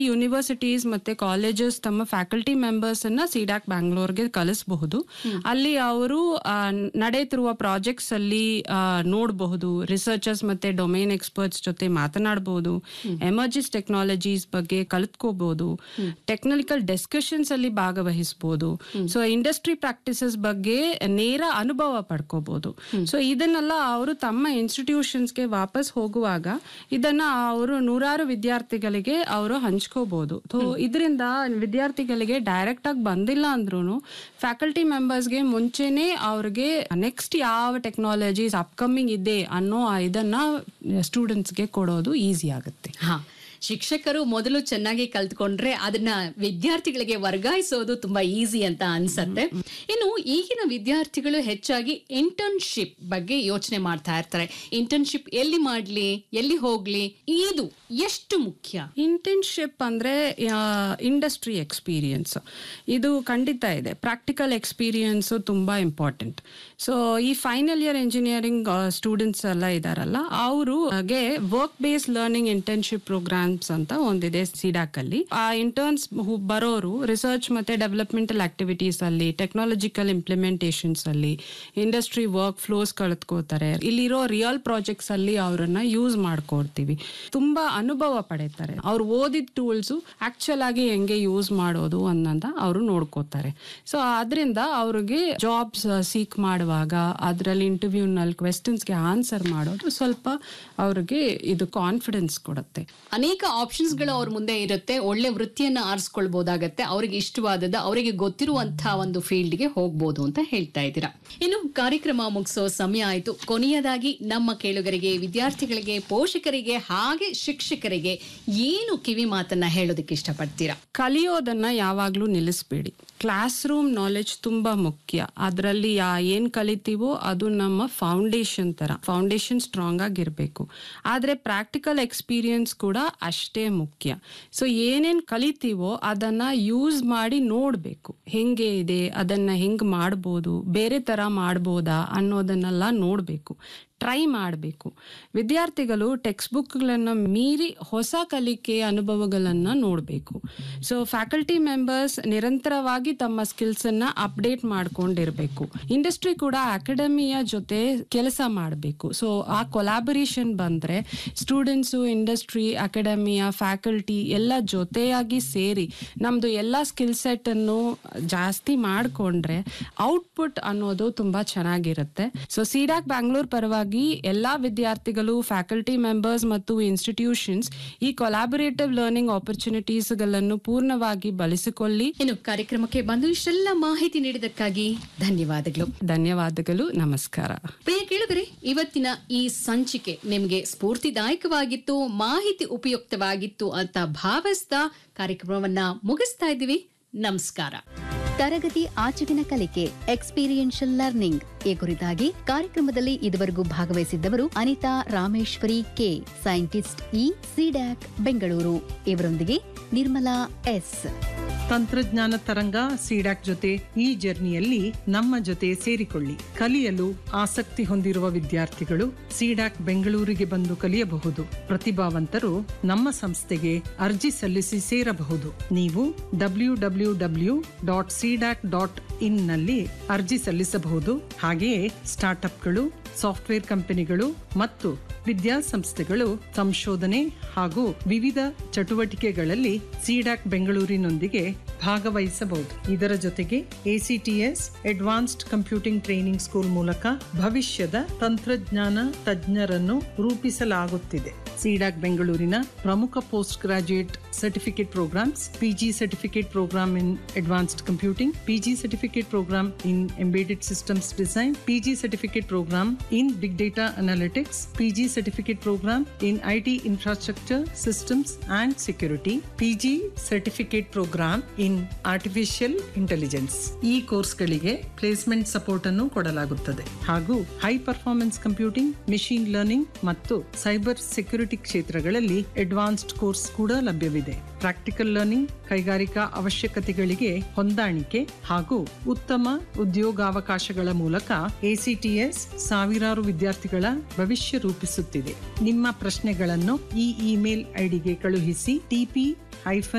universities ಮತ್ತೆ colleges ತಮ್ಮ faculty members ಅನ್ನ ಸಿಡಾಕ್ ಬ್ಯಾಂಗ್ಳೂರ್ಗೆ ಕಳಿಸಬಹುದು ಅಲ್ಲಿ ಅವರು ನಡೆಯುತ್ತಿರುವ ಪ್ರಾಜೆಕ್ಟ್ಸ್ ಅಲ್ಲಿ ಆ, ನೋಡಬಹುದು ರಿಸರ್ಚರ್ಸ್ ಮತ್ತೆ ಡೊಮೇನ್ ಎಕ್ಸ್ಪರ್ಟ್ಸ್ ಜೊತೆ ಮಾತನಾಡಬಹುದು ಎಮರ್ಜಿಸ್ ಟೆಕ್ನಾಲಜೀಸ್ ಬಗ್ಗೆ ಕಲಿತ್ಕೋಬಹುದು ಟೆಕ್ನಿಕಲ್ ಡಿಸ್ಕಷನ್ಸ್ ಅಲ್ಲಿ ಭಾಗವಹಿಸಬಹುದು ಸೊ ಇಂಡಸ್ಟ್ರಿ ಪ್ರಾಕ್ಟೀಸಸ್ ಬಗ್ಗೆ ನೇರ ಅನುಭವ ಪಡ್ಕೋಬಹುದು ಸೊ ಇದನ್ನೆಲ್ಲ ಅವರು ತಮ್ಮ ಇನ್ಸ್ಟಿಟ್ಯೂಷನ್ಸ್ಗೆ ವಾಪಸ್ ಹೋಗುವಾಗ ಇದನ್ನ ಅವರು ನೂರಾರು ವಿದ್ಯಾರ್ಥಿಗಳಿಗೆ ಅವರು ಹಂಚ್ಕೋಬಹುದು ಸೊ ಇದರಿಂದ ವಿದ್ಯಾರ್ಥಿಗಳಿಗೆ ಡೈರೆಕ್ಟ್ ಆಗಿ ಬಂದಿಲ್ಲ ಅಂದ್ರೂ ಫ್ಯಾಕಲ್ಟಿ ಮೆಂಬರ್ಸ್ಗೆ ಮುಂಚೆನೆ ಅವ್ರಿಗೆ ನೆಕ್ಸ್ಟ್ ಯಾವ ಟೆಕ್ನಾಲಜೀಸ್ ಅಪ್ಕಮಿಂಗ್ ಇದೆ ಅನ್ನೋ ಇದನ್ನ ಸ್ಟೂಡೆಂಟ್ಸ್ಗೆ ಕೊಡೋದು ಈಸಿ ಆಗುತ್ತೆ ಹಾ ಶಿಕ್ಷಕರು ಮೊದಲು ಚೆನ್ನಾಗಿ ಕಲ್ತ್ಕೊಂಡ್ರೆ ಅದನ್ನ ವಿದ್ಯಾರ್ಥಿಗಳಿಗೆ ವರ್ಗಾಯಿಸೋದು ತುಂಬಾ ಈಸಿ ಅಂತ ಅನ್ಸತ್ತೆ ಇನ್ನು ಈಗಿನ ವಿದ್ಯಾರ್ಥಿಗಳು ಹೆಚ್ಚಾಗಿ ಇಂಟರ್ನ್ಶಿಪ್ ಬಗ್ಗೆ ಯೋಚನೆ ಮಾಡ್ತಾ ಇರ್ತಾರೆ ಇಂಟರ್ನ್ಶಿಪ್ ಎಲ್ಲಿ ಮಾಡ್ಲಿ ಎಲ್ಲಿ ಹೋಗ್ಲಿ ಇದು ಎಷ್ಟು ಮುಖ್ಯ ಇಂಟರ್ನ್ಶಿಪ್ ಅಂದ್ರೆ ಇಂಡಸ್ಟ್ರಿ ಎಕ್ಸ್ಪೀರಿಯನ್ಸ್ ಇದು ಖಂಡಿತ ಇದೆ ಪ್ರಾಕ್ಟಿಕಲ್ ಎಕ್ಸ್ಪೀರಿಯನ್ಸ್ ತುಂಬಾ ಇಂಪಾರ್ಟೆಂಟ್ ಸೊ ಈ ಫೈನಲ್ ಇಯರ್ ಇಂಜಿನಿಯರಿಂಗ್ ಸ್ಟೂಡೆಂಟ್ಸ್ ಎಲ್ಲ ಇದಾರಲ್ಲ ಅವರು work base learning internship programs ಅಂತ ಒಂದಿದೆ ಸಿಡಾಕ್ ಅಲ್ಲಿ ಆ ಇಂಟರ್ನ್ಸ್ ಬರೋರು ರಿಸರ್ಚ್ ಮತ್ತೆ ಡೆವಲಪ್ಮೆಂಟಲ್ ಆಕ್ಟಿವಿಟೀಸ್ ಅಲ್ಲಿ ಟೆಕ್ನಾಲಜಿಕಲ್ ಇಂಪ್ಲಿಮೆಂಟೇಷನ್ಸ್ ಅಲ್ಲಿ ಇಂಡಸ್ಟ್ರಿ ವರ್ಕ್ ಫ್ಲೋಸ್ ಕಳೆದುಕೋತಾರೆ ಇಲ್ಲಿರೋ ರಿಯಲ್ ಪ್ರಾಜೆಕ್ಟ್ಸ್ ಅಲ್ಲಿ ಅವರನ್ನ ಯೂಸ್ ಮಾಡ್ಕೊಡ್ತೀವಿ ತುಂಬಾ ಅನುಭವ ಪಡೀತಾರೆ ಅವ್ರು ಓದಿದ ಟೂಲ್ಸ್ ಆಕ್ಚುಲ್ ಆಗಿ ಹೆಂಗೆ ಯೂಸ್ ಮಾಡೋದು ಅನ್ನೋದ ಅವರು ನೋಡ್ಕೋತಾರೆ ಸೊ ಅದರಿಂದ ಅವ್ರಿಗೆ ಜಾಬ್ಸ್ ಸೀಕ್ ಮಾಡುವಾಗ ಅದರಲ್ಲಿ ಇಂಟರ್ವ್ಯೂನಲ್ಲಿ ಕ್ವೆಶನ್ಸ್ಗೆ ಆನ್ಸರ್ ಮಾಡೋದು ಸ್ವಲ್ಪ ಅವ್ರಿಗೆ ಇದು ಕಾನ್ಫಿಡೆನ್ಸ್ ಕೊಡುತ್ತೆ ಅನೇಕ ಆಪ್ಷನ್ಸ್ ಗಳು ಅವ್ರ ಮುಂದೆ ಇರುತ್ತೆ ಒಳ್ಳೆ ವೃತ್ತಿಯನ್ನ ಆರಿಸ್ಕೊಳ್ಬಹುದಾಗತ್ತೆ ಅವರಿಗೆ ಇಷ್ಟವಾದದ ಅವರಿಗೆ ಗೊತ್ತಿರುವಂತಹ ಒಂದು ಫೀಲ್ಡ್ ಗೆ ಹೋಗ್ಬೋದು ಅಂತ ಹೇಳ್ತಾ ಇದ್ದೀರಾ ಇನ್ನು ಕಾರ್ಯಕ್ರಮ ಮುಗಿಸೋ ಸಮಯ ಆಯ್ತು ಕೊನೆಯದಾಗಿ ನಮ್ಮ ಕೇಳುಗರಿಗೆ ವಿದ್ಯಾರ್ಥಿಗಳಿಗೆ ಪೋಷಕರಿಗೆ ಹಾಗೆ ಶಿಕ್ಷಕರಿಗೆ ಏನು ಕಿವಿ ಮಾತನ್ನ ಹೇಳೋದಕ್ಕೆ ಇಷ್ಟಪಡ್ತೀರಾ ಕಲಿಯೋದನ್ನ ಯಾವಾಗ್ಲೂ ನಿಲ್ಲಿಸ್ಬೇಡಿ ಕ್ಲಾಸ್ ರೂಮ್ ನಾಲೆಜ್ ತುಂಬಾ ಮುಖ್ಯ ಅದರಲ್ಲಿ ಯಾ ಏನ್ ಕಲಿತೀವೋ ಅದು ನಮ್ಮ ಫೌಂಡೇಶನ್ ತರ ಫೌಂಡೇಶನ್ ಸ್ಟ್ರಾಂಗ್ ಆಗಿರ್ಬೇಕು ಆದ್ರೆ ಪ್ರಾಕ್ಟಿಕಲ್ ಎಕ್ಸ್ಪೀರಿಯನ್ಸ್ ಕೂಡ ಅಷ್ಟೇ ಮುಖ್ಯ ಸೊ ಏನೇನ್ ಕಲಿತೀವೋ ಅದನ್ನ ಯೂಸ್ ಮಾಡಿ ನೋಡ್ಬೇಕು ಹೆಂಗೆ ಇದೆ ಅದನ್ನ ಹೆಂಗ್ ಮಾಡ್ಬೋದು ಬೇರೆ ತರ ಮಾಡ್ಬೋದಾ ಅನ್ನೋದನ್ನೆಲ್ಲ ನೋಡ್ಬೇಕು ಟ್ರೈ ಮಾಡಬೇಕು ವಿದ್ಯಾರ್ಥಿಗಳು ಟೆಕ್ಸ್ಟ್ ಬುಕ್ಗಳನ್ನು ಮೀರಿ ಹೊಸ ಕಲಿಕೆ ಅನುಭವಗಳನ್ನು ನೋಡಬೇಕು ಸೊ ಫ್ಯಾಕಲ್ಟಿ ಮೆಂಬರ್ಸ್ ನಿರಂತರವಾಗಿ ತಮ್ಮ ಸ್ಕಿಲ್ಸ್ ಅನ್ನ ಅಪ್ಡೇಟ್ ಮಾಡ್ಕೊಂಡಿರ್ಬೇಕು ಇಂಡಸ್ಟ್ರಿ ಕೂಡ ಅಕಾಡೆಮಿಯ ಜೊತೆ ಕೆಲಸ ಮಾಡಬೇಕು ಸೊ ಆ ಕೊಲಾಬರೇಷನ್ ಬಂದ್ರೆ ಸ್ಟೂಡೆಂಟ್ಸು ಇಂಡಸ್ಟ್ರಿ ಅಕಾಡೆಮಿಯ ಫ್ಯಾಕಲ್ಟಿ ಎಲ್ಲ ಜೊತೆಯಾಗಿ ಸೇರಿ ನಮ್ದು ಎಲ್ಲ ಸ್ಕಿಲ್ ಸೆಟ್ ಅನ್ನು ಜಾಸ್ತಿ ಮಾಡಿಕೊಂಡ್ರೆ ಔಟ್ಪುಟ್ ಅನ್ನೋದು ತುಂಬಾ ಚೆನ್ನಾಗಿರುತ್ತೆ ಸೊ ಸಿಡಾಕ್ ಬ್ಯಾಂಗ್ಳೂರ್ ಪರವಾಗಿ ಎಲ್ಲಾ ವಿದ್ಯಾರ್ಥಿಗಳು ಫ್ಯಾಕಲ್ಟಿ ಮೆಂಬರ್ಸ್ ಮತ್ತು ಇನ್ಸ್ಟಿಟ್ಯೂಷನ್ಸ್ ಈ ಕೊಲಾಬರೇಟಿವ್ ಲರ್ನಿಂಗ್ ಆಪರ್ಚುನಿಟೀಸ್ ಗಳನ್ನು ಪೂರ್ಣವಾಗಿ ಬಳಸಿಕೊಳ್ಳಿ ಇನ್ನು ಕಾರ್ಯಕ್ರಮಕ್ಕೆ ಬಂದು ಇಷ್ಟೆಲ್ಲ ಮಾಹಿತಿ ನೀಡಿದಕ್ಕಾಗಿ ಧನ್ಯವಾದಗಳು ಧನ್ಯವಾದಗಳು ನಮಸ್ಕಾರ ಪ್ರಿಯ ಕೇಳುಗರೆ ಇವತ್ತಿನ ಈ ಸಂಚಿಕೆ ನಿಮಗೆ ಸ್ಫೂರ್ತಿದಾಯಕವಾಗಿತ್ತು ಮಾಹಿತಿ ಉಪಯುಕ್ತವಾಗಿತ್ತು ಅಂತ ಭಾವಿಸ್ತಾ ಕಾರ್ಯಕ್ರಮವನ್ನ ಮುಗಿಸ್ತಾ ಇದ್ದೀವಿ ನಮಸ್ಕಾರ ತರಗತಿ ಆಚೆಗಿನ ಕಲಿಕೆ ಎಕ್ಸ್ಪೀರಿಯನ್ಷಿಯಲ್ ಲರ್ನಿಂಗ್ ಈ ಕುರಿತಾಗಿ ಕಾರ್ಯಕ್ರಮದಲ್ಲಿ ಇದುವರೆಗೂ ಭಾಗವಹಿಸಿದ್ದವರು Anita Rameshwari K scientist E CDAC Bengaluru ಇವರೊಂದಿಗೆ ನಿರ್ಮಲಾ ಎಸ್ ತಂತ್ರಜ್ಞಾನ ತರಂಗ ಸಿಡಾಕ್ ಜೊತೆ ಈ ಜರ್ನಿಯಲ್ಲಿ ನಮ್ಮ ಜೊತೆ ಸೇರಿಕೊಳ್ಳಿ ಕಲಿಯಲು ಆಸಕ್ತಿ ಹೊಂದಿರುವ ವಿದ್ಯಾರ್ಥಿಗಳು ಸಿಡಾಕ್ ಬೆಂಗಳೂರಿಗೆ ಬಂದು ಕಲಿಯಬಹುದು ಪ್ರತಿಭಾವಂತರು ನಮ್ಮ ಸಂಸ್ಥೆಗೆ ಅರ್ಜಿ ಸಲ್ಲಿಸಿ ಸೇರಬಹುದು ನೀವು W W W dot CDAC dot in ನಲ್ಲಿ ಅರ್ಜಿ ಸಲ್ಲಿಸಬಹುದು ಹಾಗೆಯೇ ಸ್ಟಾರ್ಟ್ಅಪ್ಗಳು ಸಾಫ್ಟ್ವೇರ್ ಕಂಪನಿಗಳು ಮತ್ತು ವಿದ್ಯಾಸಂಸ್ಥೆಗಳು ಸಂಶೋಧನೆ ಹಾಗೂ ವಿವಿಧ ಚಟುವಟಿಕೆಗಳಲ್ಲಿ ಸಿಡಾಕ್ ಬೆಂಗಳೂರಿನೊಂದಿಗೆ ಭಾಗವಹಿಸಬಹುದು ಇದರ ಜೊತೆಗೆ ACTS advanced computing training school ಮೂಲಕ ಭವಿಷ್ಯದ ತಂತ್ರಜ್ಞಾನ ತಜ್ಞರನ್ನು ರೂಪಿಸಲಾಗುತ್ತಿದೆ ಸಿಡಾಕ್ ಬೆಂಗಳೂರಿನ ಪ್ರಮುಖ post graduate certificate programs PG certificate program in advanced computing PG certificate program in embedded systems design PG certificate program in big data analytics PG certificate program in IT infrastructure systems and security PG certificate program in artificial intelligence ಈ ಕೋರ್ಸ್ಗಳಿಗೆ placement support ಅನ್ನು ಕೊಡಲಾಗುತ್ತದೆ ಹಾಗೂ high performance computing machine learning ಮತ್ತು cyber security ಕ್ಷೇತ್ರಗಳಲ್ಲಿ advanced course ಕೂಡ ಲಭ್ಯವಿದೆ ಲಭ್ಯವಿದೆ ಪ್ರಾಕ್ಟಿಕಲ್ ಲರ್ನಿಂಗ್ ಕೈಗಾರಿಕಾ ಅವಶ್ಯಕತೆಗಳಿಗೆ ಹೊಂದಾಣಿಕೆ ಹಾಗೂ ಉತ್ತಮ ಉದ್ಯೋಗಾವಕಾಶಗಳ ಮೂಲಕ ಎಸಿಟಿಎಸ್ ಸಾವಿರಾರು ವಿದ್ಯಾರ್ಥಿಗಳ ಭವಿಷ್ಯ ರೂಪಿಸುತ್ತಿದೆ ನಿಮ್ಮ ಪ್ರಶ್ನೆಗಳನ್ನು ಈ ಇಮೇಲ್ ಐಡಿಗೆ ಕಳುಹಿಸಿ ಟಿಪಿ ಹೈಫನ್